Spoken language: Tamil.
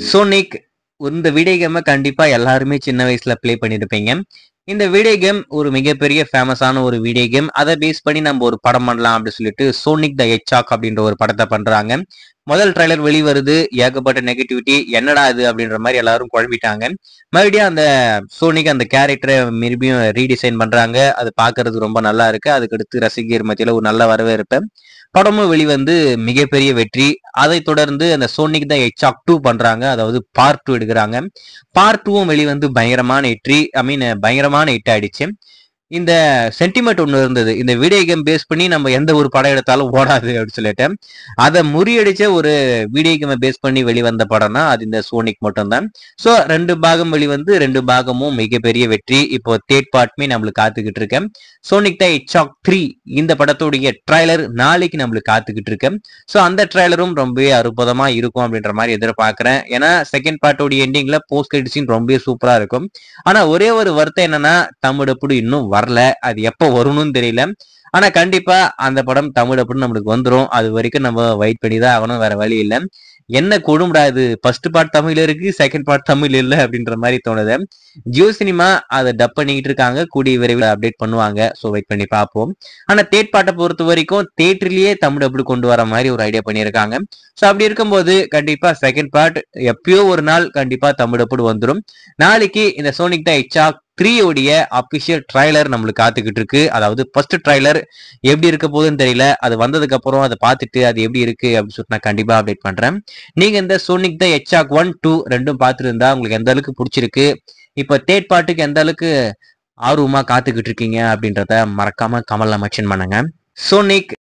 சோனிக் இந்த வீடியோ கேமை கண்டிப்பா எல்லாருமே சின்ன வயசுல ப்ளே பண்ணியிருப்பீங்க இந்த வீடியோ கேம் ஒரு மிகப்பெரிய ஃபேமஸான ஒரு வீடியோ கேம் அதை பேஸ் பண்ணி நம்ம ஒரு படம் பண்ணலாம் அப்படின்னு சொல்லிட்டு சோனிக் த எச்சாக் அப்படின்ற ஒரு படத்தை பண்றாங்க முதல் ட்ரைலர் வெளிவருது ஏகப்பட்ட நெகட்டிவிட்டி என்னடா இது அப்படின்ற மாதிரி எல்லாரும் குழம்பிட்டாங்க மறுபடியும் அந்த சோனிக் அந்த கேரக்டரை மறுபடியும் ரீடிசைன் பண்றாங்க அது பார்க்கிறதுக்கு ரொம்ப நல்லா இருக்கு அதுக்கடுத்து ரசிகர் மத்தியில ஒரு நல்ல வரவேற்பு படமும் வெளிவந்து மிகப்பெரிய வெற்றி அதை தொடர்ந்து அந்த சோனிக் தான் எச்சாக் டூ பண்றாங்க அதாவது பார்ட் டூ எடுக்கிறாங்க பார்ட் டூவும் வெளிவந்து பயங்கரமான வெற்றி ஐ மீன் பயங்கரமான ஹிட் ஆயிடுச்சு இந்த சென்டிமெண்ட் ஒன்று இருந்தது இந்த வீடியோ கேம் பேஸ் பண்ணி நம்ம எந்த ஒரு படம் எடுத்தாலும் ஓடாது அப்படின்னு சொல்லிட்டு அதை முறியடிச்ச ஒரு வீடியோ கேமை பேஸ் பண்ணி வெளிவந்த படம்னா அது இந்த சோனிக் மட்டும்தான் ஸோ ரெண்டு பாகம் வெளிவந்து ரெண்டு பாகமும் மிகப்பெரிய வெற்றி இப்போ தேர்ட் பார்ட்மே நம்மளுக்கு காத்துக்கிட்டு இருக்கேன் சோனிக் த இச்சாக் த்ரீ இந்த படத்துடைய ட்ரைலர் நாளைக்கு நம்மளுக்கு காத்துக்கிட்டு இருக்கேன் ஸோ அந்த ட்ரைலரும் ரொம்பவே அற்புதமா இருக்கும் அப்படின்ற மாதிரி எதிர்பார்க்கிறேன் ஏன்னா செகண்ட் பார்ட்டோடைய எண்டிங்ல போஸ்ட் கிரெடிட் சீன் ரொம்பவே சூப்பரா இருக்கும் ஆனா ஒரே ஒரு வருத்தம் என்னன்னா தமிழ் அப்படி இன்னும் வரல அது எப்போ வரும்னு தெரியல ஆனா கண்டிப்பா அந்த படம் தமிழ் அப்படின்னு நம்மளுக்கு வந்துரும் அது வரைக்கும் நம்ம வெயிட் பண்ணி தான் ஆகணும் வேற வழி இல்லை என்ன கொடும்டா இது ஃபர்ஸ்ட் பார்ட் தமிழ் இருக்கு செகண்ட் பார்ட் தமிழ் இல்லை அப்படின்ற மாதிரி தோணுது ஜியோ சினிமா அதை டப் பண்ணிக்கிட்டு இருக்காங்க கூடிய விரைவில் அப்டேட் பண்ணுவாங்க ஸோ வெயிட் பண்ணி பார்ப்போம் ஆனா தேட் பாட்டை பொறுத்த வரைக்கும் தேட்டர்லயே தமிழ் அப்படி கொண்டு வர மாதிரி ஒரு ஐடியா பண்ணியிருக்காங்க ஸோ அப்படி இருக்கும்போது கண்டிப்பா செகண்ட் பார்ட் எப்பயோ ஒரு நாள் கண்டிப்பா தமிழ் அப்படி வந்துடும் நாளைக்கு இந்த சோனிக் த இச்சா த்ரீ உடைய அபிஷியல் ட்ரைலர் நம்மளுக்கு காத்துக்கிட்டு இருக்கு அதாவது ஃபர்ஸ்ட் ட்ரைலர் எப்படி இருக்க போகுதுன்னு தெரியல அது வந்ததுக்கு அப்புறம் அதை பார்த்துட்டு அது எப்படி இருக்கு அப்படின்னு சொல்லிட்டு நான் கண்டிப்பா அப்டேட் பண்றேன் நீங்க இந்த Sonic the hedgehog one two ரெண்டும் பார்த்துட்டு இருந்தா உங்களுக்கு எந்த அளவுக்கு பிடிச்சிருக்கு இப்போ தேர்ட் பார்ட்டுக்கு எந்த அளவுக்கு ஆர்வமா காத்துக்கிட்டு இருக்கீங்க அப்படின்றத மறக்காம கமல்ல மென்ஷன் பண்ணுங்க சோனிக்